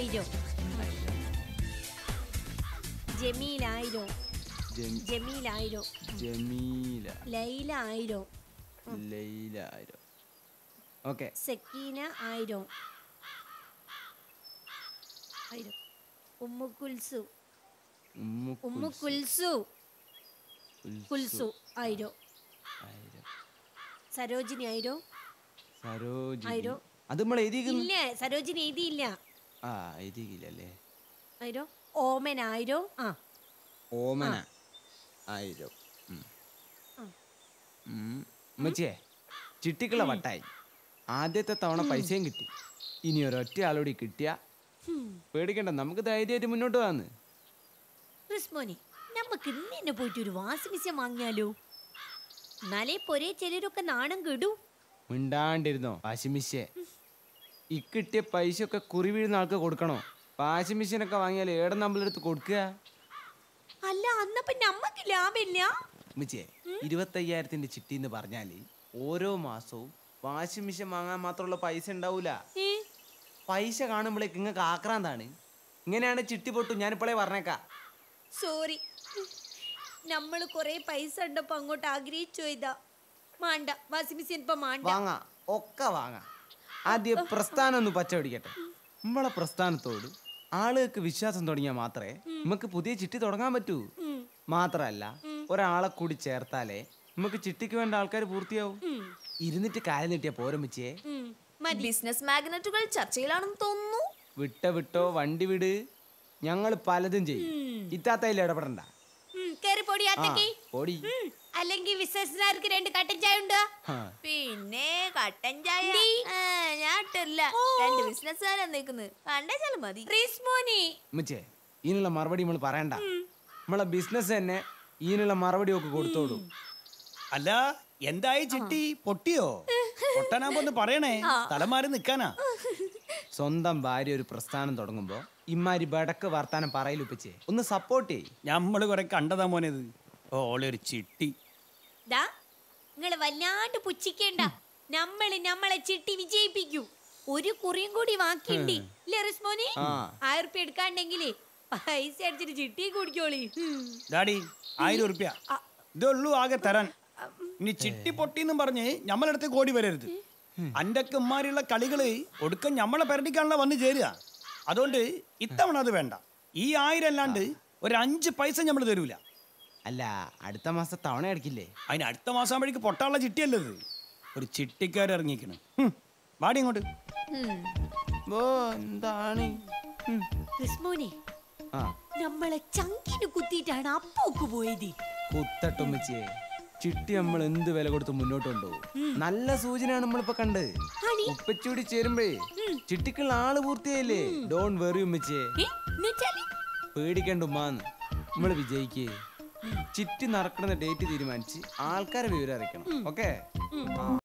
ആയിരം ജമീൽ ആയിരം ജം- ജമീൽ ആയിരം ജമീല ലൈല ആയിരം ലൈല ആയിരം ഓക്കെ സക്കീന ആയിരം ആയിരം ഉമ്മു കുൽസു ഉമ്മു കുൽസു കുൽസു ആയിരം ആയിരം സരോജിനി ആയിരം സരോജിനി ആയിരം. അത് നമ്മൾ എഴുതിക്കുന്നു ഇല്ല സരോജിനി എഴുതിയില്ല ആ എഴുതിയില്ലല്ലേ ആയിരം ഓമൻ ആയിരം ആ ഓമന ആയിരം ഉം. ഉം. ഉമ്മച്ചിയെ ചിട്ടിക്കുള്ള വട്ടായി ആദ്യത്തെ തവണ പൈസയും കിട്ടി ഇനി ഒരൊറ്റ ആളോടി കിട്ടിയ പേടിക്കണ്ട നമുക്ക് ധൈര്യമായിട്ട് മുന്നോട്ട് പോകാന്ന് റിസ്മോനെ നമുക്ക് ഇന്ന് തന്നെ പോയിട്ട് ഒരു വാസിമിസ്യം വാങ്ങിയാലോ എന്നാലേ പൊരേ ചിലരൊക്കെ നാണം കെടൂ മിണ്ടാണ്ടിരുന്നോ വാഷിമിഷേ ഇക്കിട്ടിയ പൈസ ഒക്കെ കുറി വീഴുന്ന ആൾക്ക് കൊടുക്കണോ വാഷിംഗ് മെഷീനൊക്കെ വാങ്ങിയാൽ ഏടെ നമ്മളെടുത്ത് കൊടുക്കുക അല്ല അന്നപ്പം നമ്മക്ക് ലാഭമില്ല ഉമ്മച്ചിയെ ഇരുപത്തയ്യായിരത്തിന്റെ ചിട്ടി എന്ന് പറഞ്ഞാല് ഓരോ മാസവും വാഷിംഗ് മെഷീൻ വാങ്ങാൻ മാത്രമുള്ള പൈസ ഉണ്ടാവൂല ഏ? പൈസ കാണുമ്പോഴേക്ക് നിങ്ങൾക്ക് ആക്രാന്താണ് ഇങ്ങനെയാണ് ചിട്ടി പൊട്ടു ഞാനിപ്പോഴേ പറഞ്ഞേക്കാം സോറി നമ്മൾ കൊറേ പൈസ ഉണ്ടപ്പോ അങ്ങോട്ട് ആഗ്രഹിച്ചു ഇതാ മാണ്ട വാസിമിസ്യൻ ഇപ്പൊ മാണ്ട വാങ്ങാം ഒക്കെ വാങ്ങാം ആദ്യം പ്രസ്ഥാനം ഒന്ന് പച്ച പിടിക്കട്ടെ നമ്മളെ പ്രസ്ഥാനത്തോട് ആളുകൾക്ക് വിശ്വാസം തുടങ്ങിയാൽ മാത്രമേ നമുക്ക് പുതിയ ചിട്ടി തുടങ്ങാൻ പറ്റൂ മാത്രല്ല ഒരാളെ കൂടി ചേർത്താലേ നമുക്ക് ചിട്ടിക്ക് വേണ്ട ആൾക്കാർ പൂർത്തിയാവും ഇരുന്നിട്ട് കാലം നീട്ടിയ പോരമിച്ചേ ഉം, മതി ബിസിനസ് മാഗ്നറ്റുകൾ ചർച്ചയിലാണെന്ന് തോന്നുന്നു വിട്ട വിട്ടോ വണ്ടി വിട് ഞങ്ങൾ പലതും ചെയ്യും ഇത്താത്തയിൽ ഇടപെടണ്ട ഉം, കേറി പൊടി ആ അത്തക്കി ഓടി അല്ലെങ്കിൽ വിശ്വസനാർക്ക് രണ്ട് കട്ടൻ ചായ ഉണ്ട് ഹാ. പിന്നെ കട്ടൻ ചായ ഡീ. ആ, ഞാൻ ഇട്ടില്ല രണ്ട് ബിസിനസ്സുകാരാ നിൽക്കുന്നത് കണ്ടേച്ചാലും മതി റിസ്മോനി ഉമ്മച്ചേ ഇതിനുള്ള മറുപടി നമ്മൾ പറയണ്ട നമ്മളെ ബിസിനസ് തന്നെ ഇതിനുള്ള മറുപടി ഒക്കെ കൊടുത്തോളൂ അല്ല എന്തായി ചിട്ടി പൊട്ടിയോ പൊട്ടാനാകുമ്പോ പറയണേ തലമാറി നിക്കാനാ സ്വന്തം ഭാര്യ ഒരു പ്രസ്ഥാനം തുടങ്ങുമ്പോ ഇമ്മാരി ബടക്ക് വർത്താനം പറയലുപ്പിച്ചേ ഒന്ന് സപ്പോർട്ട് ചെയ് ഞമ്മള് കുറെ കണ്ടതാ മോനത് ഓളൊരു ചിട്ടി ദാ നിങ്ങള് വല്ലാണ്ട് പുച്ഛിക്കേണ്ട നമ്മള് നമ്മളെ ചിട്ടി വിജയിപ്പിക്കൂ ഒരു കുറിയും കൂടി ബാക്കിയുണ്ട് ഇല്ലേ റിസ്മോനി ആ. ആയിരം ഉറുപ്പ്യ എടുക്കാണ്ടെങ്കിലേ പൈസ അടിച്ചിട്ട് ചിട്ടി കുടിക്കോളി ഉം. ഡാഡി ആയിരം ഉറുപ്യ ഇതുള്ളൂ ആകെ തരാൻ ഇനി ചിട്ടി പൊട്ടിന്നും പറഞ്ഞ് ഞമ്മളടുത്ത് കോടി വരരുത് അൻ്റെക്ക് ഉമ്മാരിയുള്ള കളികള് ഒടുക്കം ഞമ്മളെ പെരടിക്കാണല്ലോ വന്ന് ചേരുക അതുകൊണ്ട് ഇത്തവണ അത് വേണ്ട ഈ ആയിരം അല്ലാണ്ട് ഒരു അഞ്ച് പൈസ ഞമ്മൾ തരൂല അല്ല അടുത്ത മാസം തവണ അടക്കില്ലേ അതിന് അടുത്ത മാസം ആകുമ്പോഴേക്ക് പൊട്ടാനുള്ള ചിട്ടിയല്ലേ ഇത് ഒരു ചിട്ടിക്കാരിറങ്ങിക്കണം വാടി ഇങ്ങോട്ട് ഓ എന്താണ് ഉം. റിസ്മോനെ ആ നമ്മളെ ചങ്കിന് കുത്തിയിട്ടാണ് അപ്പോക്ക് പോയത് കുത്തട്ടുമ്മച്ചിയെ ചിട്ടി നമ്മൾ എന്ത് വില കൊടുത്ത് മുന്നോട്ട് കൊണ്ടുപോകും നല്ല സൂചനയാണ് നമ്മളിപ്പോ കണ്ട് ആണി? ഉപ്പച്ചൂടി ചേരുമ്പഴേ ചിട്ടിക്കുള്ള ആള് പൂർത്തിയായില്ലേ ഡോൺ വെറി ഉമ്മച്ചിയെ ഏ? എന്നുവെച്ചാല്? പേടിക്കണ്ട ഉമ്മാന്ന് നമ്മള് വിജയിക്കേ ചിട്ടി നടക്കുന്ന ഡേറ്റ് തീരുമാനിച്ച് ആൾക്കാരെ വിവരം അറിയിക്കണം ഓക്കെ